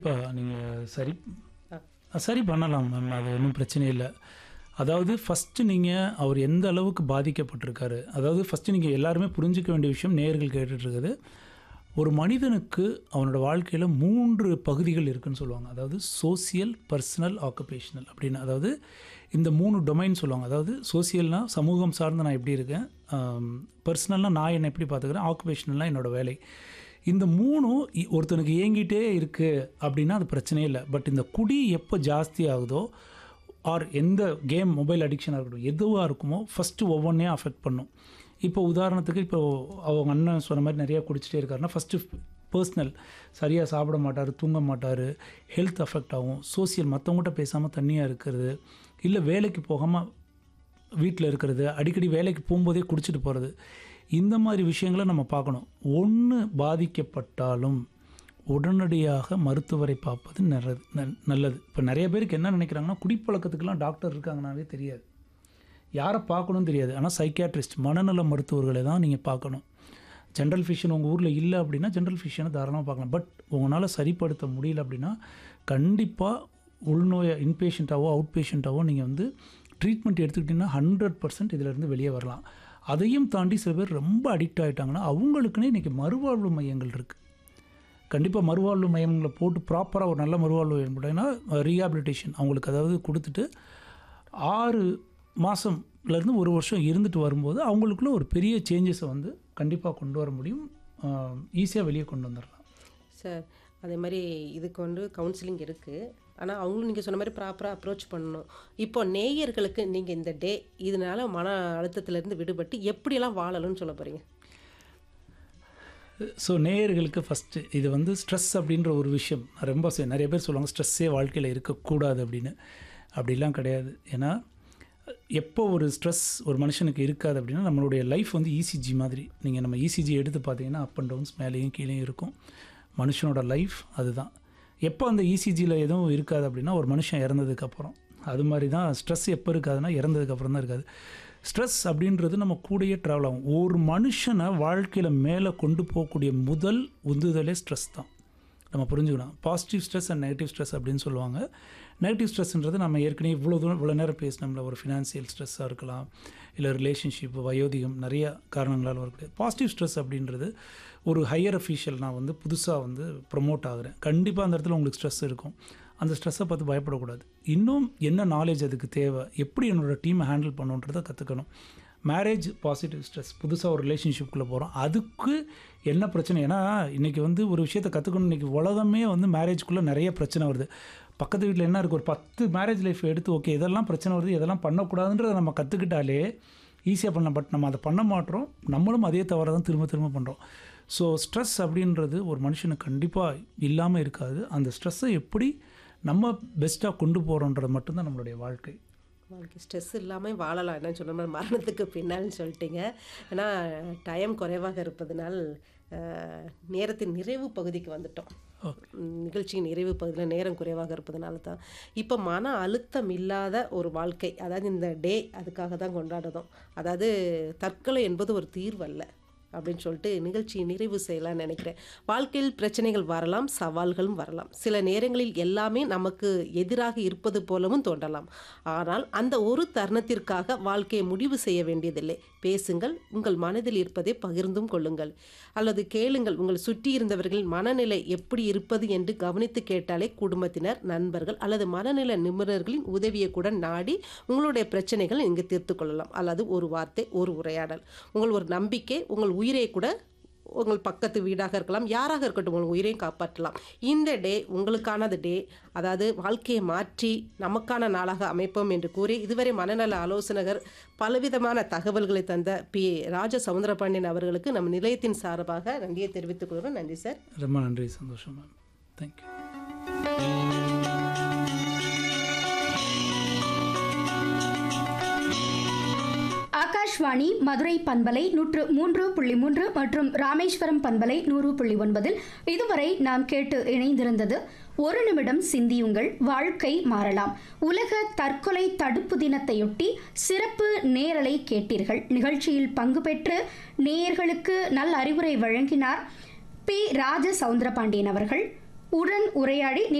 இப்போ நீங்கள் சரி சரி பண்ணலாம் மேம் அது ஒன்றும் பிரச்சனை இல்லை அதாவது ஃபஸ்ட்டு நீங்கள் அவர் எந்த அளவுக்கு பாதிக்கப்பட்டிருக்காரு அதாவது ஃபஸ்ட்டு நீங்கள் எல்லாருமே புரிஞ்சிக்க வேண்டிய விஷயம் நேர்கள் கேட்டுட்ருக்குது ஒரு மனிதனுக்கு அவனோட வாழ்க்கையில் மூன்று பகுதிகள் இருக்குன்னு சொல்லுவாங்க அதாவது சோசியல் பர்சனல் ஆக்குபேஷனல் அப்படின்னு அதாவது இந்த மூணு டொமைன் சொல்லுவாங்க அதாவது சோசியல்னால் சமூகம் சார்ந்து நான் எப்படி இருக்கேன் பர்சனல்னால் நான் என்னை எப்படி பார்த்துக்கிறேன் ஆக்குபேஷனல்னால் என்னோடய வேலை இந்த மூணும் இ- ஒருத்தனுக்கு இயங்கிட்டே இருக்குது அப்படின்னா அது பிரச்சனையே இல்லை பட் இந்த குடி எப்போ ஜாஸ்தி ஆகுதோ ஆர் எந்த கேம் மொபைல் அடிக்ஷனாக இருக்கட்டும் எதுவாக இருக்குமோ ஃபஸ்ட்டு ஒவ்வொன்றையும் அஃபெக்ட் பண்ணும் இப்போ உதாரணத்துக்கு இப்போ அவங்க அண்ணன் சொன்ன மாதிரி நிறையா குடிச்சிட்டே இருக்காருன்னா ஃபஸ்ட்டு பர்சனல் சரியாக சாப்பிட மாட்டார் தூங்க மாட்டார் ஹெல்த் அஃபெக்ட் ஆகும் சோசியல் மற்றவங்ககிட்ட பேசாமல் தனியாக இருக்கிறது இல்லை வேலைக்கு போகாமல் வீட்டில் இருக்கிறது அடிக்கடி வேலைக்கு போகும்போதே குடிச்சிட்டு போகிறது இந்த மாதிரி விஷயங்களை நம்ம பார்க்கணும் ஒன்று பாதிக்கப்பட்டாலும் உடனடியாக மருத்துவரை பார்ப்பது நல்லது நல்- நல்லது இப்போ நிறைய பேருக்கு என்ன நினைக்கிறாங்கன்னா குடிப்பழக்கத்துக்கெல்லாம் டாக்டர் இருக்காங்கனாவே தெரியாது யாரை பார்க்கணும்னு தெரியாது ஆனால் சைக்கியாட்ரிஸ்ட் மனநல மருத்துவர்களை தான் நீங்கள் பார்க்கணும் ஜென்ரல் ஃபிஷன் உங்கள் ஊரில் இல்லை அப்படின்னா ஜென்ரல் ஃபிஷனை தாராளமாக பார்க்கலாம் பட் உங்களால் சரிப்படுத்த முடியல அப்படின்னா கண்டிப்பாக உள்நோயை இன்பேஷண்ட்டாவோ அவுட் பேஷண்ட்டாவோ நீங்கள் வந்து ட்ரீட்மெண்ட் எடுத்துக்கிட்டிங்கன்னா ஹண்ட்ரட் பர்சன்ட் இதிலேருந்து வெளியே வரலாம் அதையும் தாண்டி சில பேர் ரொம்ப அடிக்ட் ஆகிட்டாங்கன்னா அவங்களுக்குன்னே இன்றைக்கி மறுவாழ்வு மையங்கள் இருக்குது கண்டிப்பாக மறுவாழ்வு மையங்களை போட்டு ப்ராப்பராக ஒரு நல்ல மறுவாழ்வு ஏற்பட்டீங்கன்னா ரீஹாபிலிட்டேஷன் அவங்களுக்கு அதாவது கொடுத்துட்டு ஆறு மாதம்லேருந்து ஒரு வருஷம் இருந்துட்டு வரும்போது அவங்களுக்குள்ள ஒரு பெரிய சேஞ்சஸை வந்து கண்டிப்பாக கொண்டு வர முடியும் ஈஸியாக வெளியே கொண்டு வந்துடலாம் சார் அதே மாதிரி இதுக்கு வந்து கவுன்சிலிங் இருக்குது ஆனால் அவங்களும் நீங்கள் சொன்ன மாதிரி ப்ராப்பராக அப்ரோச் பண்ணணும் இப்போ நேயர்களுக்கு நீங்கள் இந்த டே இதனால மன அழுத்தத்திலேருந்து விடுபட்டு எப்படியெல்லாம் வாழணும்னு சொல்ல போகிறீங்க ஸோ நேயர்களுக்கு ஃபஸ்ட்டு இது வந்து ஸ்ட்ரெஸ் அப்படின்ற ஒரு விஷயம் நான் ரொம்ப சே- நிறைய பேர் சொல்லுவாங்க ஸ்ட்ரெஸ்ஸே வாழ்க்கையில் இருக்கக்கூடாது அப்படின்னு அப்படிலாம் கிடையாது ஏன்னா எப்போ ஒரு ஸ்ட்ரெஸ் ஒரு மனுஷனுக்கு இருக்காது அப்படின்னா நம்மளுடைய லைஃப் வந்து இசிஜி மாதிரி நீங்கள் நம்ம இசிஜி எடுத்து பார்த்தீங்கன்னா அப் அண்ட் டவுன்ஸ் மேலேயும் கீழேயும் இருக்கும் மனுஷனோட லைஃப் அதுதான் எப்போ அந்த இசிஜியில் எதுவும் இருக்காது அப்படின்னா ஒரு மனுஷன் இறந்ததுக்கப்புறம் அது மாதிரி தான் ஸ்ட்ரெஸ் எப்போ இருக்காதுன்னா இறந்ததுக்கப்புறம் தான் இருக்காது ஸ்ட்ரெஸ் அப்படின்றது நம்ம கூடயே ட்ராவல் ஆகும் ஒரு மனுஷனை வாழ்க்கையில் மேலே கொண்டு போகக்கூடிய முதல் உந்துதலே ஸ்ட்ரெஸ் தான் நம்ம புரிஞ்சுக்கணும் positive stress and negative stress அப்படின்னு சொல்லுவாங்க நெகட்டிவ் ஸ்ட்ரெஸ்ன்றது நம்ம ஏற்கனவே இவ்வளோ தூரம் இவ்வளோ நேரம் பேசினோம்ல ஒரு ஃபினான்சியல் ஸ்ட்ரெஸ்ஸாக இருக்கலாம் இல்லை ரிலேஷன்ஷிப் வயோதிகம் நிறைய காரணங்களால் வரக்கூடிய பாசிட்டிவ் ஸ்ட்ரெஸ் அப்படின்றது ஒரு ஹையர் அஃபீஷியல் நான் வந்து புதுசாக வந்து ப்ரொமோட் ஆகுறேன் கண்டிப்பாக அந்த இடத்துல உங்களுக்கு ஸ்ட்ரெஸ் இருக்கும் அந்த ஸ்ட்ரெஸ்ஸை பார்த்து பயப்படக்கூடாது இன்னும் என்ன நாலேஜ் அதுக்கு தேவை எப்படி என்னோட டீமை ஹேண்டில் பண்ணுன்றதை கற்றுக்கணும் மேரேஜ் பாசிட்டிவ் ஸ்ட்ரெஸ் புதுசாக ஒரு ரிலேஷன்ஷிப்குள்ளே போகிறோம் அதுக்கு என்ன பிரச்சனை ஏன்னா இன்றைக்கி வந்து ஒரு விஷயத்தை கற்றுக்கணும் இன்றைக்கி உலகமே வந்து மேரேஜ்குள்ளே நிறைய பிரச்சனை வருது பக்கத்து வீட்டில் என்ன இருக்குது ஒரு பத்து மேரேஜ் லைஃப் எடுத்து ஓகே இதெல்லாம் பிரச்சனை வருது இதெல்லாம் பண்ணக்கூடாதுன்றதை நம்ம கற்றுக்கிட்டாலே ஈஸியாக பண்ணலாம் பட் நம்ம அதை பண்ண மாட்டோம் நம்மளும் அதே தவிர தான் திரும்ப திரும்ப பண்ணுறோம் ஸோ ஸ்ட்ரெஸ் அப்படின்றது ஒரு மனுஷனுக்கு கண்டிப்பாக இல்லாமல் இருக்காது அந்த ஸ்ட்ரெஸ்ஸை எப்படி நம்ம பெஸ்ட்டாக கொண்டு போகிறோன்றது மட்டும்தான் நம்மளுடைய வாழ்க்கை வாழ்க்கை ஸ்ட்ரெஸ் இல்லாமல் வாழலாம் என்ன சொன்ன மாதிரி மரணத்துக்கு பின்னால்னு சொல்லிட்டீங்க ஏன்னா டைம் குறைவாக இருப்பதனால் அஹ், நேரத்தின் நிறைவு பகுதிக்கு வந்துட்டோம் ம், நிகழ்ச்சியின் நிறைவு பகுதியில் நேரம் குறைவாக இருப்பதனால தான் இப்போ மன அழுத்தம் இல்லாத ஒரு வாழ்க்கை அதாவது இந்த டே அதுக்காக தான் கொண்டாடுறோம் அதாவது தற்கொலை என்பது ஒரு தீர்வல்ல அப்படின்னு சொல்லிட்டு நிகழ்ச்சியை நிறைவு செய்யலாம்னு நினைக்கிறேன் வாழ்க்கையில் பிரச்சனைகள் வரலாம் சவால்களும் வரலாம் சில நேரங்களில் எல்லாமே நமக்கு எதிராக இருப்பது போலவும் தோன்றலாம் ஆனால் அந்த ஒரு தருணத்திற்காக வாழ்க்கையை முடிவு செய்ய வேண்டியதில்லை பேசுங்கள் உங்கள் மனதில் இருப்பதை பகிர்ந்தும் கொள்ளுங்கள் அல்லது கேளுங்கள் உங்கள் சுற்றி இருந்தவர்களின் மனநிலை எப்படி இருப்பது என்று கவனித்து கேட்டாலே குடும்பத்தினர் நண்பர்கள் அல்லது மனநிலை நிபுணர்களின் உதவியை கூட நாடி உங்களுடைய பிரச்சனைகள் இங்கு தீர்த்து கொள்ளலாம் அல்லது ஒரு வார்த்தை ஒரு உரையாடல் உங்கள் ஒரு நம்பிக்கை உங்கள் உயிரை கூட உங்கள் பக்கத்து வீடாக இருக்கலாம் யாராக இருக்கட்டும் உங்கள் உயிரையும் காப்பாற்றலாம் இந்த டே உங்களுக்கானது டே அதாவது வாழ்க்கையை மாற்றி நமக்கான நாளாக அமைப்போம் என்று கூறி இதுவரை மனநல ஆலோசகர் பலவிதமான தகவல்களை தந்த பி ராஜ சவுந்தரபாண்டியன் அவர்களுக்கு நம் நிலையத்தின் சார்பாக நன்றியை தெரிவித்துக் கொள்கிறோம் நன்றி சார் ரொம்ப நன்றி சந்தோஷம் மேம் தேங்க்யூ ஆகாஷ்வாணி மதுரை பண்பலை நூற்று மூன்று புள்ளி மூன்று மற்றும் ராமேஸ்வரம் பண்பலை நூறு புள்ளி ஒன்பதில் இதுவரை நாம் கேட்டு இணைந்திருந்தது ஒரு நிமிடம் சிந்தியுங்கள் வாழ்க்கை மாறலாம் உலக தற்கொலை தடுப்பு தினத்தையொட்டி சிறப்பு நேரலை கேட்டீர்கள் நிகழ்ச்சியில் பங்கு பெற்று நேயர்களுக்கு நல் அறிவுரை வழங்கினார் பி ராஜ சவுந்தரபாண்டியன் அவர்கள் உடன் உரையாடி